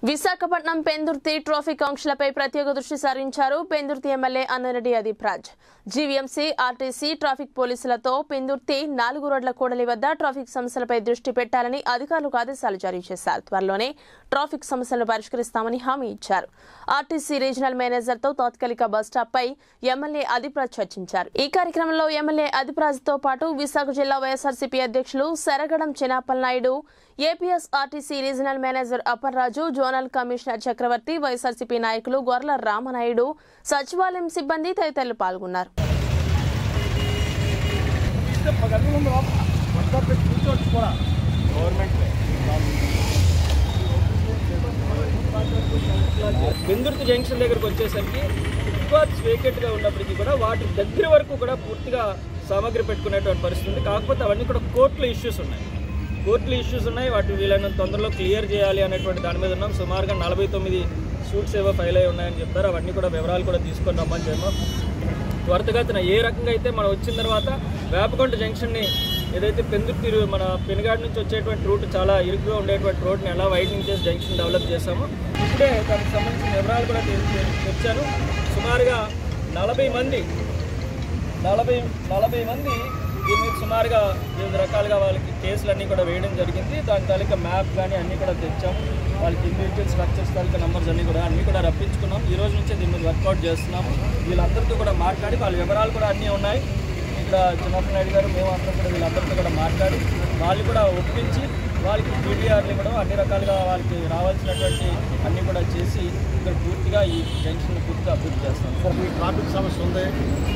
Visakhapatnam Pendurthi traffic ఆంక్షలపై ప్రత్యేక దృష్టి సారించారు Pendurthi MLA Annareddy Adeep Raj GVMC RTC traffic పోలీసులతో పెందుర్తి నాలుగు రోడ్ల కూడలి వద్ద ట్రాఫిక్ సమస్యలపై దృష్టి పెట్టాలని అధికారులకు ఆదేశాలు జారీ చేశారు త్వరలోనే ట్రాఫిక్ సమస్యలను పరిష్కరిస్తామని హామీ ఇచ్చారు ఆర్టీసీ రీజనల్ మేనేజర్తో తాత్కాలిక బస్ స్టాప్పై ఎమ్మెల్యే అదీప్ రాజ్ చర్చించారు ఈ కార్యక్రమంలో ఎమ్మెల్యే అదీప్ రాజ్తో పాటు విశాఖ జిల్లా వైఎస్ఆర్సీపీ అధ్యక్షులు Saragadam Chinapal Naidu APS RTC regional manager Apparraju zonal commissioner Chakravarthi YSRCP నాయకులు గొర్ల రామనాయుడు సచివాలయం సిబ్బంది తదితరులు పాల్గొన్నారు బెందుర్తి జంక్షన్ దగ్గరకు వచ్చేసరికి ఫుట్పాత్స్ వేకెట్గా ఉన్నప్పటికీ కూడా వాటి దగ్గర వరకు కూడా పూర్తిగా సామాగ్రి పెట్టుకునేటువంటి పరిస్థితి ఉంది కాకపోతే అవన్నీ కూడా కోర్టులో ఇష్యూస్ ఉన్నాయి కోర్టులో ఇష్యూస్ ఉన్నాయి వాటి వీలైనంత తొందరలో క్లియర్ చేయాలి అనేటువంటి దాని మీద ఉన్నాం సుమారుగా నలభై తొమ్మిది సూట్స్ ఏవో ఫైల్ అయి ఉన్నాయని చెప్తారు అవన్నీ కూడా వివరాలు కూడా తీసుకొని రమ్మని చెప్పాం త్వరితగతిన ఏ రకంగా అయితే మనం వచ్చిన తర్వాత వేపకొండ జంక్షన్ని ఏదైతే పెందుర్తి రూ- మన పెనుగాడి నుంచి వచ్చేటువంటి రూట్ చాలా ఇరుకుగా ఉండేటువంటి రోడ్ని ఎలా వైడనింగ్ చేసి జంక్షన్ డెవలప్ చేశామో ఇప్పుడే దానికి సంబంధించిన వివరాలు కూడా తె- తె- తెచ్చాను సుమారుగా నలభై మంది నలభై నలభై మంది దీని మీద సుమారుగా వివిధ రకాలుగా వాళ్ళకి కేసులన్నీ కూడా వేయడం జరిగింది దాని తాలూకా మ్యాప్ కానీ అన్నీ కూడా తెచ్చాము వాళ్ళకి ఇండివిజువల్ స్ట్రక్చర్స్ తాలూకా నెంబర్స్ అన్నీ కూడా అన్నీ కూడా రప్పించుకున్నాం ఈ రోజు నుంచే దీని మీద వర్కౌట్ చేస్తున్నాము వీళ్ళందరితో కూడా మాట్లాడి వాళ్ళ వివరాలు కూడా అన్నీ ఉన్నాయి ఇక్కడ చిన్నప్ప నాయుడు గారు మేము అందరం కూడా వీళ్ళందరితో కూడా మాట్లాడి వాళ్ళు కూడా ఒప్పించి వాళ్ళకి పీటీఆర్లు ఇవ్వడం అన్ని రకాలుగా వాళ్ళకి రావాల్సినటువంటి అన్నీ కూడా చేసి ఇక్కడ పూర్తిగా ఈ జంక్షన్ పూర్తిగా అభివృద్ధి చేస్తాం ఈ ట్రాఫిక్ సమస్య ఉంది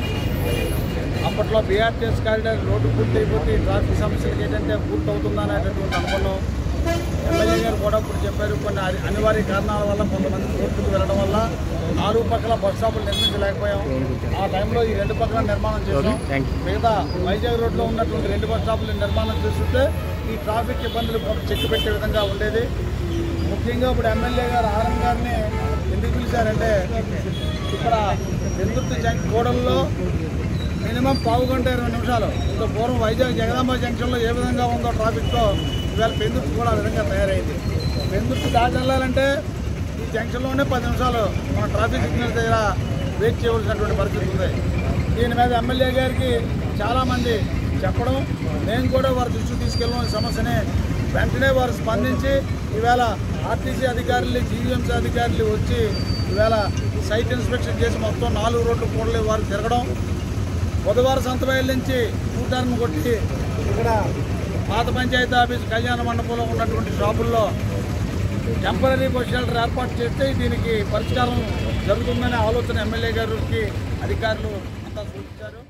అప్పట్లో బీఆర్టీఎస్ కారిడార్ రోడ్డు పూర్తి అయిపోతే ఈ ట్రాఫిక్ సమస్యలకి ఏంటంటే పూర్తి అవుతుందా అనేటటువంటి అనుకున్నాం ఎమ్మెల్యే గారు కూడా ఇప్పుడు చెప్పారు కొన్ని అని- అనివార్య కారణాల వల్ల కొంతమంది కోర్టుకు వెళ్ళడం వల్ల నాలుగు పక్కల బస్ స్టాపులు నిర్మించలేకపోయాం ఆ టైంలో ఈ రెండు పక్కల నిర్మాణం చేసాం మిగతా వైజాగ్ రోడ్లో ఉన్నటువంటి రెండు బస్ స్టాపులు నిర్మాణం చేస్తుంటే ఈ ట్రాఫిక్ ఇబ్బందులు కొంత చెక్ పెట్టే విధంగా ఉండేది ముఖ్యంగా ఇప్పుడు ఎమ్మెల్యే గారు ఆరం గారిని ఎందుకు పిలిచారంటే ఇక్కడ ఎందుకు జంక్ కూడల్లో మినిమం పావు గంట ఇరవై నిమిషాలు ఇంత పూర్వం వైజాగ్ జగదాంబ జంక్షన్లో ఏ విధంగా ఉందో ట్రాఫిక్తో ఇవాళ పెందుర్తి కూడా ఆ విధంగా తయారైంది పెందుర్తి దాటి వెళ్ళాలంటే ఈ జంక్షన్లోనే పది నిమిషాలు మన ట్రాఫిక్ సిగ్నల్ దగ్గర వెయిట్ చేయవలసినటువంటి పరిస్థితి ఉంది దీని మీద ఎమ్మెల్యే గారికి చాలామంది చెప్పడం నేను కూడా వారి దృష్టికి తీసుకెళ్ళిన ఈ సమస్యని వెంటనే వారు స్పందించి ఈవేళ ఆర్టీసీ అధికారులు జీవీఎంసీ అధికారులు వచ్చి ఈవేళ సైట్ ఇన్స్పెక్షన్ చేసి మొత్తం నాలుగు రోడ్లు కూడలే వారు తిరగడం బుధవారం సంతబయలు నుంచి టర్న్ కొట్టి ఇక్కడ పాత పంచాయతీ ఆఫీస్ కళ్యాణ మండపంలో ఉన్నటువంటి షాపుల్లో టెంపరీ బస్ షెల్టర్ ఏర్పాటు చేస్తే దీనికి పరిష్కారం జరుగుతుందనే ఆలోచన ఎమ్మెల్యే గారికి అధికారులు అంతా సూచించారు